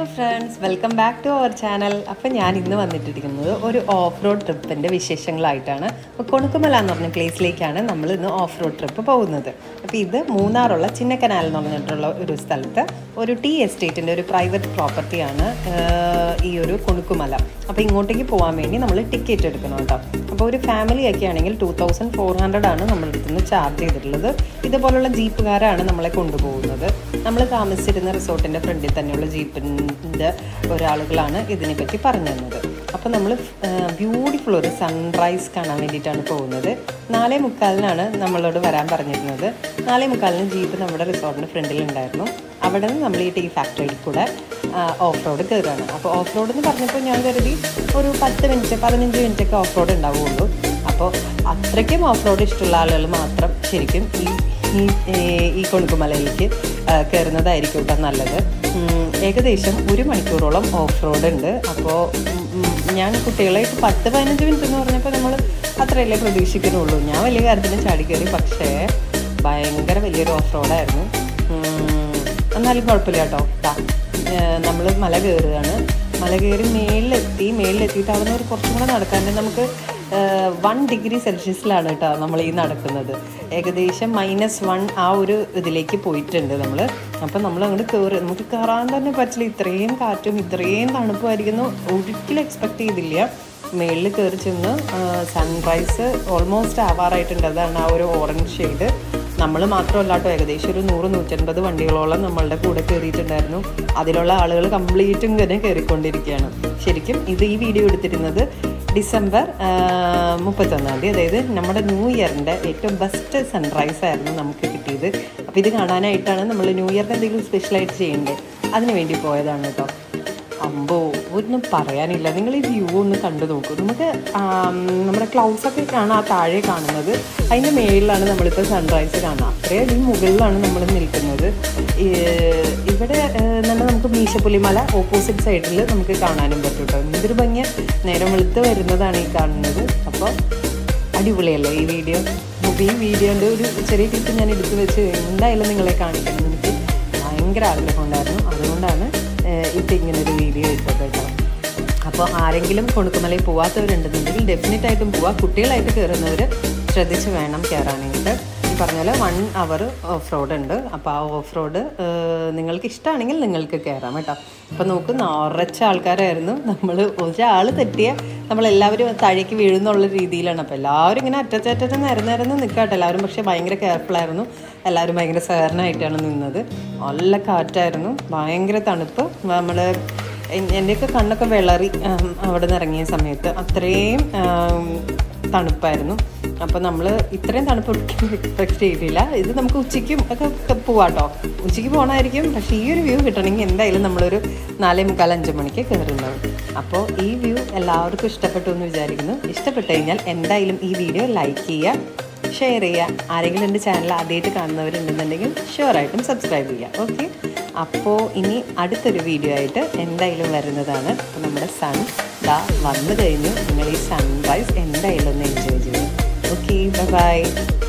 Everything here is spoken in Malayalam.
friends welcome back to our channel അപ്പം ഞാൻ ഇന്ന് വന്നിട്ടിരിക്കുന്നത് ഒരു ഓഫ് റോഡ് ട്രിപ്പിൻ്റെ വിശേഷങ്ങളായിട്ടാണ് അപ്പോൾ കൊണുക്കുമല എന്ന് പറഞ്ഞ പ്ലേസിലേക്കാണ് നമ്മൾ ഇന്ന് ഓഫ് റോഡ് ട്രിപ്പ് പോകുന്നത് അപ്പോൾ ഇത് മൂന്നാറുള്ള ചിന്നക്കനാൽ എന്ന് പറഞ്ഞിട്ടുള്ള ഒരു സ്ഥലത്ത് ഒരു ടീ എസ്റ്റേറ്റിൻ്റെ ഒരു പ്രൈവറ്റ് പ്രോപ്പർട്ടിയാണ് ഈ ഒരു കൊണുക്കുമല അപ്പോൾ ഇങ്ങോട്ടേക്ക് പോകാൻ വേണ്ടി നമ്മൾ ടിക്കറ്റ് എടുക്കണം കേട്ടോ അപ്പോൾ ഒരു ഫാമിലി ഒക്കെ ആണെങ്കിൽ ടു തൗസൻഡ് ഫോർ ഹൺഡ്രഡ് ആണ് നമ്മുടെ അടുത്ത് നിന്ന് ചാർജ് ചെയ്തിട്ടുള്ളത് ഇതുപോലുള്ള ജീപ്പുകാരാണ് നമ്മളെ കൊണ്ടുപോകുന്നത് നമ്മൾ താമസിച്ചിരുന്ന റിസോർട്ടിൻ്റെ ഫ്രണ്ടിൽ തന്നെയുള്ള ജീപ്പിൻ്റെ ഒരാളുകളാണ് ഇതിനെപ്പറ്റി പറഞ്ഞു തന്നത് അപ്പോൾ നമ്മൾ ബ്യൂട്ടിഫുൾ ഒരു സൺറൈസ് കാണാൻ വേണ്ടിയിട്ടാണ് പോകുന്നത് നാലേ മുക്കാലിനാണ് നമ്മളോട് വരാൻ പറഞ്ഞിരുന്നത് നാലേ മുക്കാലിന് ജീപ്പ് നമ്മുടെ റിസോർട്ടിൻ്റെ ഫ്രണ്ടിൽ ഉണ്ടായിരുന്നു അവിടെ നിന്ന് നമ്മൾ ഈ ടീ ഫാക്ടറിയിൽ കൂടെ ഓഫ് റോഡ് കയറുകയാണ് അപ്പോൾ ഓഫ് റോഡ് എന്ന് പറഞ്ഞപ്പോൾ ഞാൻ കരുതി ഒരു പത്ത് മിനിറ്റ് പതിനഞ്ച് മിനിറ്റ് ഒക്കെ ഓഫ് റോഡ് ഉണ്ടാവുകയുള്ളൂ അപ്പോൾ അത്രയ്ക്കും ഓഫ് റോഡ് ഇഷ്ടമുള്ള ആളുകൾ മാത്രം ശരിക്കും ഈ ഈ ഈ കൊണുക്കുമലയിലേക്ക് കയറുന്നതായിരിക്കും കേട്ടോ നല്ലത് ഏകദേശം ഒരു മണിക്കൂറോളം ഓഫ് റോഡ് ഉണ്ട് അപ്പോൾ ഞാൻ കുട്ടികളായിട്ട് പത്ത് പതിനഞ്ച് മിനിറ്റ് എന്ന് പറഞ്ഞപ്പോൾ നമ്മൾ അത്രയല്ലേ പ്രതീക്ഷിക്കുന്നുള്ളൂ ഞാൻ വലിയ കാര്യത്തിന് ചാടി കയറി പക്ഷേ ഭയങ്കര വലിയൊരു ഓഫ് റോഡായിരുന്നു എന്നാലും കുഴപ്പമില്ല കേട്ടോ നമ്മൾ മല കയറുകയാണ് മല കയറി മേളിലെത്തി മേളിലെത്തിയിട്ട് അവിടെ നിന്ന് ഒരു കുറച്ചും കൂടെ നടക്കാണ്ട് നമുക്ക് വൺ ഡിഗ്രി സെൽഷ്യസിലാണ് കേട്ടോ നമ്മൾ ഈ നടക്കുന്നത് ഏകദേശം മൈനസ് വൺ ആ ഒരു ഇതിലേക്ക് പോയിട്ടുണ്ട് നമ്മൾ അപ്പം നമ്മൾ അങ്ങോട്ട് കയറി നമുക്ക് കയറാൻ തന്നെ പറ്റില്ല ഇത്രയും കാറ്റും ഇത്രയും തണുപ്പുമായിരിക്കുന്നു ഒരിക്കലും എക്സ്പെക്ട് ചെയ്തില്ല മേളിൽ കയറി ചെന്ന് സൺറൈസ് ഓൾമോസ്റ്റ് ആവാറായിട്ടുണ്ട് അതാണ് ആ ഒരു ഓറഞ്ച് ഷെയ്ഡ് നമ്മൾ മാത്രമല്ല കേട്ടോ ഏകദേശം ഒരു നൂറ് നൂറ്റൻപത് വണ്ടികളോളം നമ്മളുടെ കൂടെ കയറിയിട്ടുണ്ടായിരുന്നു അതിലുള്ള ആളുകൾ കംപ്ലീറ്റും ഇങ്ങനെ കയറിക്കൊണ്ടിരിക്കുകയാണ് ശരിക്കും ഇത് ഈ വീഡിയോ എടുത്തിരുന്നത് ഡിസംബർ മുപ്പത്തൊന്നാം തീയതി അതായത് നമ്മുടെ ന്യൂ ഇയറിൻ്റെ ഏറ്റവും ബെസ്റ്റ് സൺറൈസ് ആയിരുന്നു നമുക്ക് കിട്ടിയത് അപ്പോൾ ഇത് കാണാനായിട്ടാണ് നമ്മൾ ന്യൂ ഇയറിന് എന്തെങ്കിലും സ്പെഷ്യലായിട്ട് ചെയ്യേണ്ടത് അതിന് വേണ്ടി പോയതാണ് കേട്ടോ അമ്പോ ഒന്നും പറയാനില്ല നിങ്ങൾ ഈ വ്യൂ ഒന്ന് കണ്ടു നോക്കൂ നമുക്ക് നമ്മുടെ ക്ലൗഡ്സ് ഒക്കെ കാണാം ആ താഴെ കാണുന്നത് അതിൻ്റെ മേളിലാണ് നമ്മളിപ്പോൾ സൺറൈസ് കാണുക അത്രയധികം മുകളിലാണ് നമ്മൾ നിൽക്കുന്നത് ഇവിടെ നല്ല നമുക്ക് മീശപ്പുലിമല ഓപ്പോസിറ്റ് സൈഡിൽ നമുക്ക് കാണാനും പറ്റും കേട്ടോ എന്തൊരു ഭംഗി നേരം വെളുത്ത് വരുന്നതാണ് ഈ കാണുന്നത് അപ്പോൾ അടിപൊളിയല്ലേ ഈ വീഡിയോ അപ്പോൾ ഈ വീഡിയോൻ്റെ ഒരു ചെറിയ ക്ലിപ്പ് ഞാൻ എടുത്തു വെച്ച് എന്തായാലും നിങ്ങളെ കാണിക്കണം എനിക്ക് ഭയങ്കര ആഗ്രഹം ഉണ്ടായിരുന്നു അതുകൊണ്ടാണ് ഇപ്പം ഇങ്ങനെ ഒരു വീഡിയോ ഇട്ടത് കേട്ടോ അപ്പോൾ ആരെങ്കിലും കൊണുക്കുമലയിൽ പോവാത്തവരുണ്ടെന്നുണ്ടെങ്കിൽ ഡെഫിനറ്റ് ആയിട്ടും പോവാം കുട്ടികളായിട്ട് കയറുന്നവർ ശ്രദ്ധിച്ച് വേണം കയറാനായിട്ട് ഈ പറഞ്ഞ പോലെ വൺ അവർ ഓഫ് റോഡ് ഉണ്ട് അപ്പോൾ ആ ഓഫ് റോഡ് നിങ്ങൾക്ക് ഇഷ്ടമാണെങ്കിൽ നിങ്ങൾക്ക് കയറാം കേട്ടോ അപ്പോൾ നോക്ക് നിറച്ച ആൾക്കാരായിരുന്നു നമ്മൾ ഒരാൾ തെറ്റിയ നമ്മളെല്ലാവരും താഴേക്ക് വീഴുന്നുള്ള രീതിയിലാണ് അപ്പോൾ എല്ലാവരും ഇങ്ങനെ അറ്റത്തറ്റത്ത് നിരന്നിരുന്ന് നിൽക്കാട്ടെ എല്ലാവരും പക്ഷേ ഭയങ്കര കെയർഫുള്ളായിരുന്നു എല്ലാവരും ഭയങ്കര സഹകരണമായിട്ടാണ് നിന്നത് നല്ല കാറ്റായിരുന്നു ഭയങ്കര തണുപ്പ് നമ്മൾ എൻ്റെയൊക്കെ കണ്ണൊക്കെ വിളറി അവിടെ നിന്ന് ഇറങ്ങിയ സമയത്ത് അത്രയും തണുപ്പായിരുന്നു അപ്പോൾ നമ്മൾ ഇത്രയും തണുപ്പ് എക്സ്പെക്ട് ചെയ്തില്ല ഇത് നമുക്ക് ഉച്ചയ്ക്കും ഒക്കെ പോവാട്ടോ ഉച്ചയ്ക്ക് പോകണമായിരിക്കും പക്ഷേ ഈ ഒരു വ്യൂ കിട്ടണമെങ്കിൽ എന്തായാലും നമ്മളൊരു നാലേ മുക്കാൽ അഞ്ച് മണിക്ക് കയറുണ്ടാവും അപ്പോൾ ഈ വ്യൂ എല്ലാവർക്കും ഇഷ്ടപ്പെട്ടു എന്ന് വിചാരിക്കുന്നു ഇഷ്ടപ്പെട്ടു കഴിഞ്ഞാൽ എന്തായാലും ഈ വീഡിയോ ലൈക്ക് ചെയ്യുക ഷെയർ ചെയ്യുക ആരെങ്കിലും എൻ്റെ ചാനൽ ആദ്യമായിട്ട് കാണുന്നവരുണ്ടെന്നുണ്ടെങ്കിൽ ഷുവറായിട്ടും സബ്സ്ക്രൈബ് ചെയ്യുക ഓക്കെ അപ്പോൾ ഇനി അടുത്തൊരു വീഡിയോ ആയിട്ട് എന്തായാലും വരുന്നതാണ് അപ്പോൾ നമ്മുടെ സൺ ദാ വന്നു കഴിഞ്ഞു നിങ്ങൾ ഈ സൺറൈസ് എന്തായാലും ഒന്ന് എൻജോയ് ചെയ്യുക ഓക്കെ ബൈ